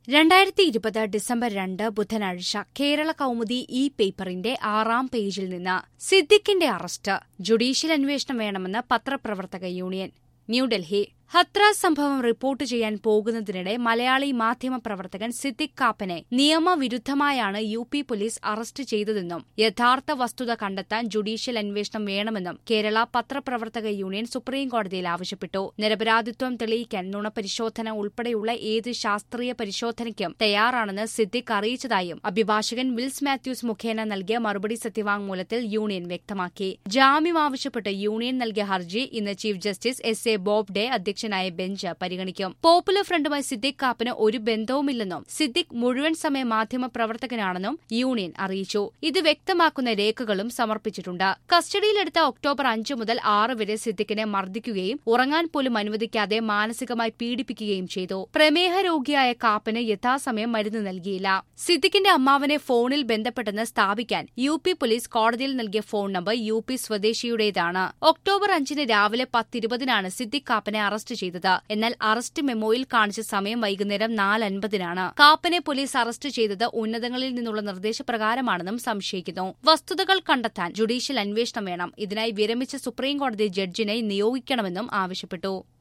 രണ്ടായിരത്തി ഇരുപത് ഡിസംബർ രണ്ട് ബുധനാഴ്ച കേരള കൗമുദി ഇ പേപ്പറിന്റെ ആറാം പേജിൽ നിന്ന് സിദ്ദിഖിന്റെ അറസ്റ്റ് ജുഡീഷ്യൽ അന്വേഷണം വേണമെന്ന് പത്രപ്രവർത്തക യൂണിയൻ ന്യൂഡൽഹി ഹത്രാസ് സംഭവം റിപ്പോർട്ട് ചെയ്യാൻ പോകുന്നതിനിടെ മലയാളി മാധ്യമ പ്രവർത്തകൻ സിദ്ദിഖ് കാപ്പനെ നിയമവിരുദ്ധമായാണ് യു പി പോലീസ് അറസ്റ്റ് ചെയ്തതെന്നും യഥാർത്ഥ വസ്തുത കണ്ടെത്താൻ ജുഡീഷ്യൽ അന്വേഷണം വേണമെന്നും കേരള പത്രപ്രവർത്തക യൂണിയൻ സുപ്രീംകോടതിയിൽ ആവശ്യപ്പെട്ടു നിരപരാധിത്വം തെളിയിക്കാൻ നുണപരിശോധന ഉൾപ്പെടെയുള്ള ഏത് ശാസ്ത്രീയ പരിശോധനയ്ക്കും തയ്യാറാണെന്ന് സിദ്ദിഖ് അറിയിച്ചതായും അഭിഭാഷകൻ വിൽസ് മാത്യൂസ് മുഖേന നൽകിയ മറുപടി സത്യവാങ്മൂലത്തിൽ യൂണിയൻ വ്യക്തമാക്കി ജാമ്യം ആവശ്യപ്പെട്ട് യൂണിയൻ നൽകിയ ഹർജി ഇന്ന് chief justice S A Bobde അധ്യക്ഷനായ ബെഞ്ച് പരിഗണിക്കും പോപ്പുലർ ഫ്രണ്ടുമായി സിദ്ദിഖ് കാപ്പന് ഒരു ബന്ധവുമില്ലെന്നും സിദ്ദിഖ് മുഴുവൻ സമയ മാധ്യമ പ്രവർത്തകനാണെന്നും യൂണിയൻ അറിയിച്ചു ഇത് വ്യക്തമാക്കുന്ന രേഖകളും സമർപ്പിച്ചിട്ടുണ്ട് കസ്റ്റഡിയിലെടുത്ത ഒക്ടോബർ അഞ്ച് മുതൽ ആറ് വരെ സിദ്ദിഖിനെ മർദ്ദിക്കുകയും ഉറങ്ങാൻ പോലും അനുവദിക്കാതെ മാനസികമായി പീഡിപ്പിക്കുകയും ചെയ്തു പ്രമേഹ രോഗിയായ കാപ്പന് യഥാസമയം മരുന്ന് നൽകിയില്ല സിദ്ദിഖിന്റെ അമ്മാവനെ ഫോണിൽ ബന്ധപ്പെട്ടെന്ന് സ്ഥാപിക്കാൻ യു പി പോലീസ് കോടതിയിൽ നൽകിയ ഫോൺ നമ്പർ യു പി സ്വദേശിയുടേതാണ് ഒക്ടോബർ അഞ്ചിന് രാവിലെ പത്തിരുപതിനാണ് സിദ്ദിഖ് കാപ്പനെ അറസ്റ്റ് ചെയ്തത് എന്നാൽ അറസ്റ്റ് മെമ്മോയിൽ കാണിച്ച സമയം വൈകുന്നേരം നാലൻപതിനാണ് കാപ്പനെ പോലീസ് അറസ്റ്റ് ചെയ്തത് ഉന്നതങ്ങളിൽ നിന്നുള്ള നിർദ്ദേശപ്രകാരമാണെന്നും സംശയിക്കുന്നു വസ്തുതകൾ കണ്ടെത്താൻ ജുഡീഷ്യൽ അന്വേഷണം വേണം ഇതിനായി വിരമിച്ച സുപ്രീംകോടതി ജഡ്ജിനെ നിയോഗിക്കണമെന്നും ആവശ്യപ്പെട്ടു